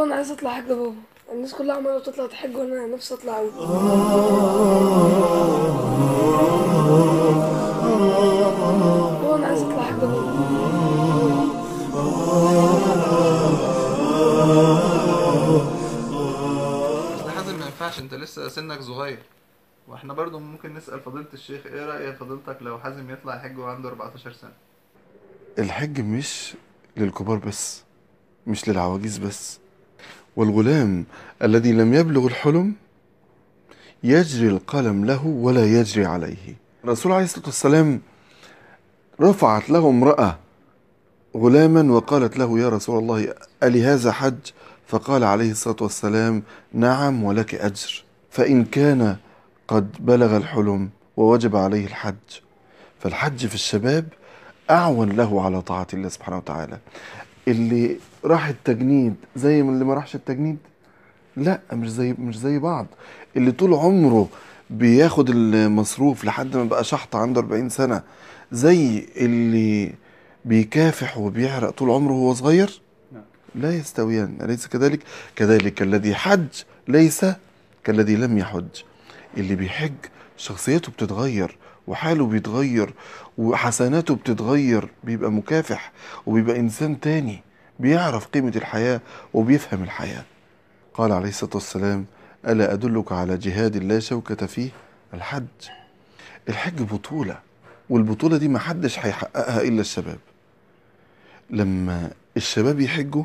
بابا انا عايز اطلع حج يا بابا الناس كلها عماله بتطلع تحج وانا نفسي اطلع قوي بابا انا عايز اطلع حج يا بابا بس ده حازم ما ينفعش انت لسه سنك صغير واحنا برضو ممكن نسأل فضيلة الشيخ ايه رأي فضيلتك لو حازم يطلع يحج وعنده 14 سنة الحج مش للكبار بس مش للعواجيز بس والغلام الذي لم يبلغ الحلم يجري القلم له ولا يجري عليه الرسول عليه الصلاة والسلام رفعت له امرأة غلاما وقالت له يا رسول الله ألي هذا حج فقال عليه الصلاة والسلام نعم ولك أجر فإن كان قد بلغ الحلم ووجب عليه الحج فالحج في الشباب أعون له على طاعة الله سبحانه وتعالى اللي راح التجنيد زي من اللي ما راحش التجنيد لا مش زي مش زي بعض اللي طول عمره بياخد المصروف لحد ما بقى شحط عنده 40 سنة زي اللي بيكافح وبيعرق طول عمره وهو صغير لا يستويان أليس كذلك كذلك الذي حج ليس كالذي لم يحج اللي بيحج شخصيته بتتغير وحاله بيتغير وحسناته بتتغير بيبقى مكافح وبيبقى إنسان تاني بيعرف قيمة الحياة وبيفهم الحياة قال عليه الصلاة والسلام ألا أدلك على جهاد لا شوكة فيه الحج الحج بطولة والبطولة دي محدش هيحققها إلا الشباب لما الشباب يحجوا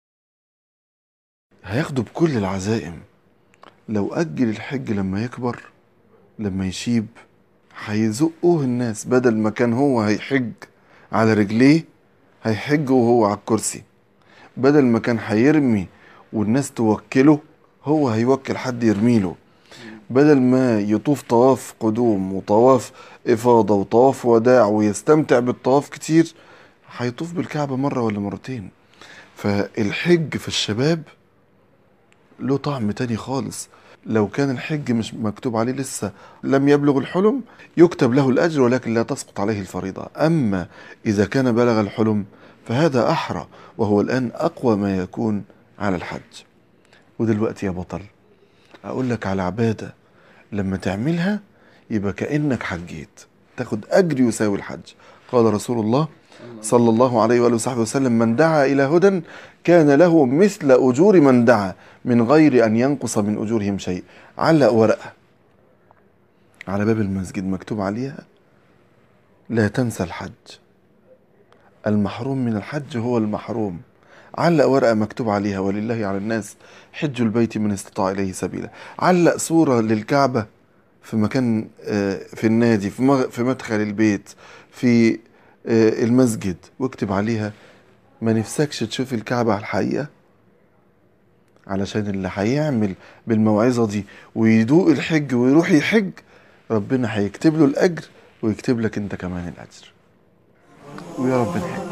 هياخدوا بكل العزائم لو أجل الحج لما يكبر لما يشيب هيزقوه الناس بدل ما كان هو هيحج على رجليه هيحج وهو على الكرسي بدل ما كان هيرمي والناس توكله هو هيوكل حد يرميله بدل ما يطوف طواف قدوم وطواف إفاضة وطواف وداع ويستمتع بالطواف كتير هيطوف بالكعبة مرة ولا مرتين فالحج في الشباب له طعم تاني خالص لو كان الحج مش مكتوب عليه لسه لم يبلغ الحلم يكتب له الأجر ولكن لا تسقط عليه الفريضة أما إذا كان بلغ الحلم فهذا أحرى وهو الآن أقوى ما يكون على الحج ودلوقتي يا بطل أقول لك على عبادة لما تعملها يبقى كأنك حجيت تاخد أجر يساوي الحج قال رسول الله صلى الله عليه وآله وصحبه وسلم من دعا إلى هدى كان له مثل أجور من دعا من غير أن ينقص من أجورهم شيء علق ورقة على باب المسجد مكتوب عليها لا تنسى الحج المحروم من الحج هو المحروم علق ورقة مكتوب عليها ولله على الناس حج البيت من استطاع إليه سبيلا علق صورة للكعبة في مكان آه، في النادي في مغ- في مدخل البيت في آه، المسجد واكتب عليها ما نفسكش تشوف الكعبة على الحقيقة علشان اللي هيعمل بالموعظة دي ويدوق الحج ويروح يحج ربنا هيكتب له الأجر ويكتب لك أنت كمان الأجر ويا رب نحج